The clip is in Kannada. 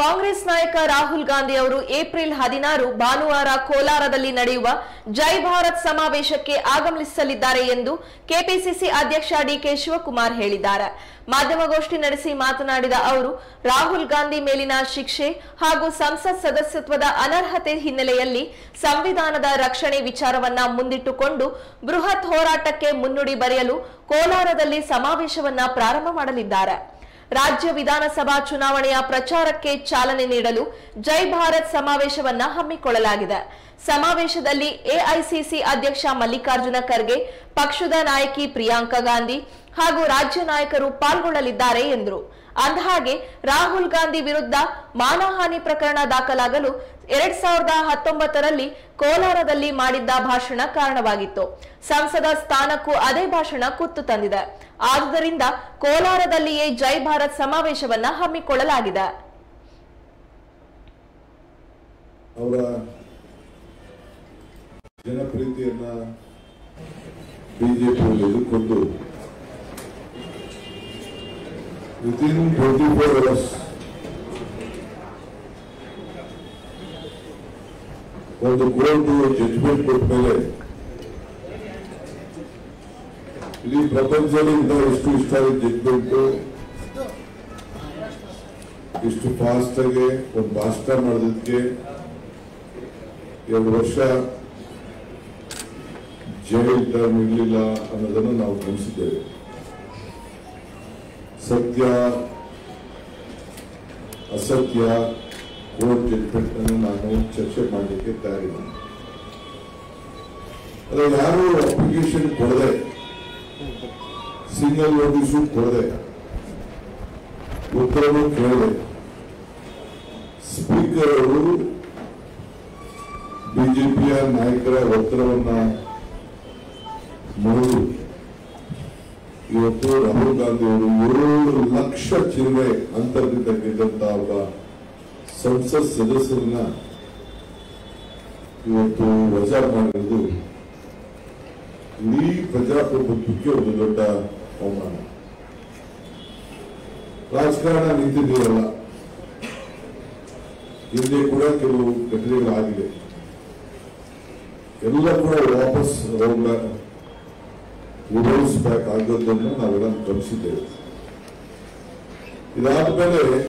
ಕಾಂಗ್ರೆಸ್ ನಾಯಕ ರಾಹುಲ್ ಗಾಂಧಿ ಅವರು ಏಪ್ರಿಲ್ ಹದಿನಾರು ಭಾನುವಾರ ಕೋಲಾರದಲ್ಲಿ ನಡೆಯುವ ಜೈ ಭಾರತ್ ಸಮಾವೇಶಕ್ಕೆ ಆಗಮಿಸಲಿದ್ದಾರೆ ಎಂದು ಕೆಪಿಸಿಸಿ ಅಧ್ಯಕ್ಷ ಡಿಕೆ ಶಿವಕುಮಾರ್ ಹೇಳಿದ್ದಾರೆ ಮಾಧ್ಯಮಗೋಷ್ಠಿ ನಡೆಸಿ ಮಾತನಾಡಿದ ಅವರು ರಾಹುಲ್ ಗಾಂಧಿ ಮೇಲಿನ ಶಿಕ್ಷೆ ಹಾಗೂ ಸಂಸತ್ ಸದಸ್ಯತ್ವದ ಅನರ್ಹತೆ ಹಿನ್ನೆಲೆಯಲ್ಲಿ ಸಂವಿಧಾನದ ರಕ್ಷಣೆ ವಿಚಾರವನ್ನ ಮುಂದಿಟ್ಟುಕೊಂಡು ಬೃಹತ್ ಹೋರಾಟಕ್ಕೆ ಮುನ್ನುಡಿ ಬರೆಯಲು ಕೋಲಾರದಲ್ಲಿ ಸಮಾವೇಶವನ್ನ ಪ್ರಾರಂಭ ಮಾಡಲಿದ್ದಾರೆ ರಾಜ್ಯ ವಿಧಾನಸಭಾ ಚುನಾವಣೆಯ ಪ್ರಚಾರಕ್ಕೆ ಚಾಲನೆ ನೀಡಲು ಜೈ ಭಾರತ್ ಸಮಾವೇಶವನ್ನ ಹಮ್ಮಿಕೊಳ್ಳಲಾಗಿದೆ ಸಮಾವೇಶದಲ್ಲಿ ಎಐಸಿಸಿ ಅಧ್ಯಕ್ಷ ಮಲ್ಲಿಕಾರ್ಜುನ ಖರ್ಗೆ ಪಕ್ಷದ ನಾಯಕಿ ಪ್ರಿಯಾಂಕಾ ಗಾಂಧಿ ಹಾಗೂ ರಾಜ್ಯ ನಾಯಕರು ಪಾಲ್ಗೊಳ್ಳಲಿದ್ದಾರೆ ಎಂದರು ಅಂದಹಾಗೆ ರಾಹುಲ್ ಗಾಂಧಿ ವಿರುದ್ಧ ಮಾನಹಾನಿ ಪ್ರಕರಣ ದಾಖಲಾಗಲು ಎರಡ್ ಸಾವಿರದ ಹತ್ತೊಂಬತ್ತರಲ್ಲಿ ಕೋಲಾರದಲ್ಲಿ ಮಾಡಿದ್ದ ಭಾಷಣ ಕಾರಣವಾಗಿತ್ತು ಸಂಸದ ಸ್ಥಾನಕ್ಕೂ ಅದೇ ಭಾಷಣ ಕುತ್ತು ತಂದಿದೆ ಆದುದರಿಂದ ಕೋಲಾರದಲ್ಲಿಯೇ ಜೈ ಭಾರತ್ ಸಮಾವೇಶವನ್ನ ಹಮ್ಮಿಕೊಳ್ಳಲಾಗಿದೆ ಅವರ ಜನಪ್ರೀತಿಯನ್ನ ಬಿಜೆಪಿಯಲ್ಲಿ ಎದುರ್ಕೊಂಡು ವಿತಿನ್ ಟ್ವೆಂಟಿ ಫೋರ್ ಅವರ್ಸ್ ಒಂದು ಕೋರ್ಟ್ ಜಡ್ಜ್ಮೆಂಟ್ ಕೊಟ್ಟ ಮೇಲೆ ಇಡೀ ಪ್ರಪಂಚದಿಂದ ಎಷ್ಟು ಇಷ್ಟ ಜಡ್ಜ್ಮೆಂಟ್ ಇಷ್ಟು ಫಾಸ್ಟ್ ಆಗಿ ಒಂದು ಭಾಷಣ ಮಾಡೋದಕ್ಕೆ ಎರಡು ವರ್ಷ ಜೈಲ್ ಟರ್ಮ್ ಇರಲಿಲ್ಲ ಅನ್ನೋದನ್ನು ನಾವು ಗಮನಿಸಿದ್ದೇವೆ ಸತ್ಯ ಅಸತ್ಯ ಕೋರ್ಟ್ ಜಡ್ಜ್ಮೆಂಟ್ ಅನ್ನು ನಾನು ಚರ್ಚೆ ಮಾಡಲಿಕ್ಕೆ ತಯಾರಿಲ್ಲ ಅದೇ ಯಾರು ಅಪ್ಲಿಕೇಶನ್ ಕೊಡದೆ ಸಿಂಗಲ್ ನೋಟಿಸು ಕೊಡದೆ ಉತ್ತರವನ್ನು ಕೇಳದೆ ಸ್ಪೀಕರ್ ಅವರು ಬಿಜೆಪಿಯ ನಾಯಕರ ಒತ್ತಡವನ್ನ ನೋಡು ಇವತ್ತು ರಾಹುಲ್ ಗಾಂಧಿ ಅವರು ಏಳು ಲಕ್ಷ ಚಿಲ್ಲರೆ ಅಂತರದಿಂದ ಗೆದ್ದಂತಹ ಒಬ್ಬ ಸಂಸತ್ ಸದಸ್ಯರನ್ನ ಇವತ್ತು ವಜಾ ಮಾಡಿರುವುದು ಇಡೀ ಪ್ರಜಾಪ್ರಭುತ್ವಕ್ಕೆ ಒಂದು ದೊಡ್ಡ ಅವಮಾನ ರಾಜಕಾರಣ ನಿಂತಿದೆಯಲ್ಲ ಹಿಂದೆ ಕೂಡ ಕೆಲವು ಘಟನೆಗಳಾಗಿದೆ ಎಲ್ಲ ಕೂಡ ವಾಪಸ್ ಅವುಗಳ ಉಡಲ್ಸ್ ಬ್ಯಾಕ್ ಆಗೋದನ್ನು ನಾವೆಲ್ಲ ಗಮನಿಸಿದ್ದೇವೆ ಇದಾದ ಮೇಲೆ